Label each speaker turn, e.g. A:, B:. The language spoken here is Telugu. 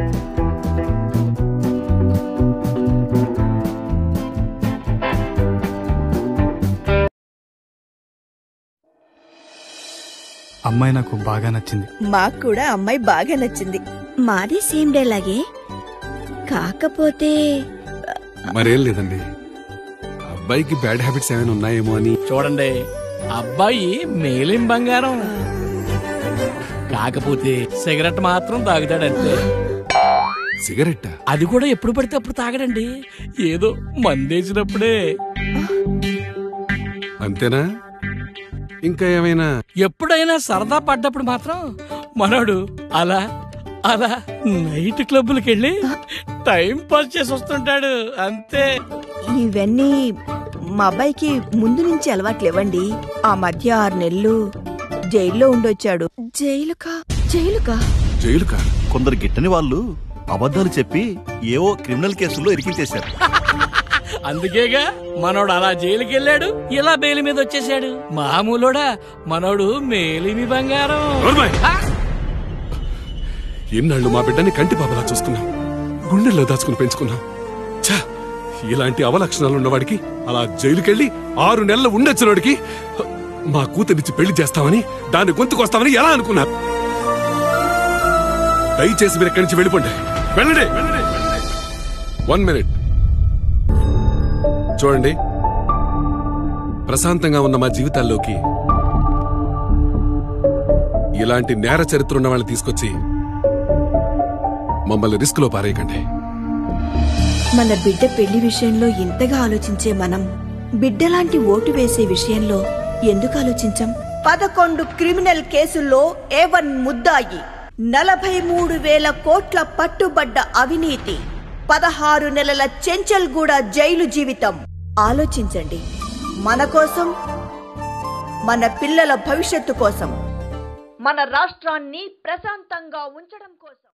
A: అమ్మాయి నాకు బాగా నచ్చింది
B: మాకు కూడా అమ్మాయి బాగా నచ్చింది
C: మాది సేమ్ డే లాగే కాకపోతే
D: మరేం లేదండి అబ్బాయికి బ్యాడ్ హ్యాబిట్స్ ఏమైనా ఉన్నాయేమో అని
E: చూడండి అబ్బాయి మేలిం బంగారం కాకపోతే సిగరెట్ మాత్రం తాగుతాడంతే
D: సిగరెట్
E: అది కూడా ఎప్పుడు పడితే అప్పుడు తాగడండి ఏదో మందేసినప్పుడే
D: అంతేనా ఇంకా ఏమైనా
E: ఎప్పుడైనా సరదా పడ్డప్పుడు మాత్రం మనోడు అలా అలా నైట్ క్లబ్బులకి వెళ్ళి టైం పాస్ చేసి వస్తుంటాడు అంతే
B: ఇవన్నీ మా అబ్బాయికి ముందు నుంచి అలవాట్లేవండి ఆ మధ్య ఆరు నెలలు జైల్లో ఉండొచ్చాడు
C: జైలుకా జైలుకా
D: జైలు కాదు
F: కొందరు గిట్టని వాళ్ళు అబద్ధాలు చెప్పి ఏవో క్రిమినల్ కేసుల్లో ఇరికించేశారు
E: అందుకేగా మనోడు అలా జైలుకి వెళ్ళాడు ఇలా బెయిల్ మీద వచ్చేసాడు మామూలుడా మనోడు మేలిమి బంగారం
D: నోర్మాయ్.
E: ఆ!
D: ఎన్నాళ్ళు మా బిడ్డని కంటి పాపలా చూసుకున్నాం గుండెల్లో దాచుకుని పెంచుకున్నాం ఛా ఇలాంటి అవలక్షణాలు ఉన్నవాడికి అలా జైలుకెళ్ళి ఆరు నెలలు ఉండొచ్చినోడికి మా కూతురిచ్చి పెళ్లి చేస్తామని దాన్ని గొంతుకొస్తామని ఎలా అనుకున్నారు దయచేసి మీరు ఇక్కడి నుంచి వెళ్ళిపోండి వెళ్ళండి వన్ మినిట్ చూడండి ప్రశాంతంగా ఉన్న మా జీవితాల్లోకి ఇలాంటి నేర చరిత్ర ఉన్న వాళ్ళని తీసుకొచ్చి మమ్మల్ని రిస్క్ లో పారేయకండి
B: మన బిడ్డ పెళ్లి విషయంలో ఇంతగా ఆలోచించే మనం బిడ్డలాంటి ఓటు వేసే విషయంలో ఎందుకు ఆలోచించం పదకొండు క్రిమినల్ కేసుల్లో ఏవన్ ముద్దాయి నలభై మూడు వేల కోట్ల పట్టుబడ్డ అవినీతి పదహారు నెలల చెంచల్గూడ జైలు జీవితం ఆలోచించండి మన కోసం మన పిల్లల భవిష్యత్తు కోసం మన రాష్ట్రాన్ని ప్రశాంతంగా ఉంచడం కోసం